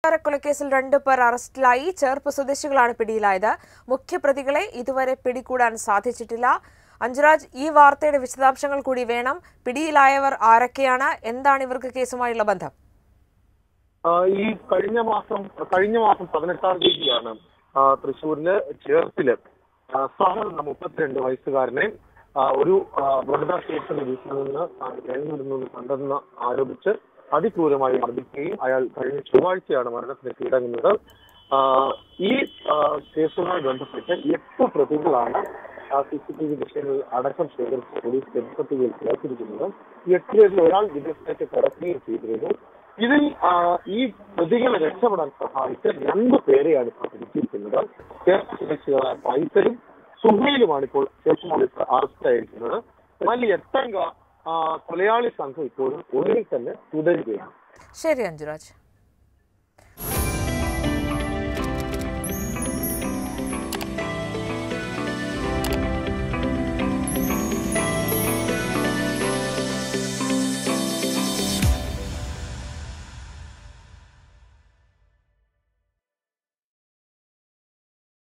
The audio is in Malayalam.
കൊലക്കേസിൽ രണ്ടു പേർ അറസ്റ്റിലായി ചേർപ്പ് സ്വദേശികളാണ് പിടിയിലായത് മുഖ്യപ്രതികളെ ഇതുവരെ പിടികൂടാൻ സാധിച്ചിട്ടില്ല അഞ്ജുരാജ് ഈ വാർത്തയുടെ വിശദാംശങ്ങൾ കൂടി വേണം പിടിയിലായവർ ആരൊക്കെയാണ് എന്താണ് ഇവർക്ക് കേസുമായുള്ള ബന്ധം ആ, ഈ കഴിഞ്ഞ മാസം കഴിഞ്ഞ മാസം പതിനെട്ടാം തീയതിയാണ് ആ, തൃശ്ശൂരില് ചേർത്തില് ആ, സഹർ എന്ന മുപ്പത്തിരണ്ട് വയസ്സുകാരനെ ആ, ഒരു ആ, വനിതാ സ്റ്റേഷൻ വീട്ടിൽ നിന്ന് ജയിലിൽ കണ്ടെന്ന് ആരോപിച്ച് അതിക്രൂരമായി മർദ്ദിക്കുകയും അയാൾ കഴിഞ്ഞ ചൊവ്വാഴ്ചയാണ് മരണത്തിന് കീഴടങ്ങുന്നത് ആ, ഈ ആ, കേസുമായി ബന്ധപ്പെട്ട് എട്ട് പ്രതികളാണ് സി സി ടി വി ദൃശ്യങ്ങൾ അടക്കം ശേഖരിച്ച് പോലീസ് ചെറുപ്പത്തിൽ ചേർത്തിരിക്കുന്നത് ഈ എട്ട് പേരിൽ ഒരാൾ വിദേശത്തേക്ക് കടക്കുകയും ചെയ്തിരുന്നു ഇതിൽ ആ, ഈ പ്രതികളെ രക്ഷപ്പെടാൻ സഹായിച്ച രണ്ട് പേരെയാണ് ഇപ്പോൾ പിടിച്ചിരിക്കുന്നത് ചേർത്ത് സ്വദേശികളായ പൈസരും സുഹൈലുമാണ് ഇപ്പോൾ ചേർത്ത് പോലീസ് അറസ്റ്റ് ആയിരിക്കുന്നത് എന്നാൽ ഈ എട്ടംഗ ആ, കൊലയാളി സംഘം ഇപ്പോഴും ഒളിവിൽ തന്നെ തുടരുകയാണ് ശരി അഞ്ജുരാജ്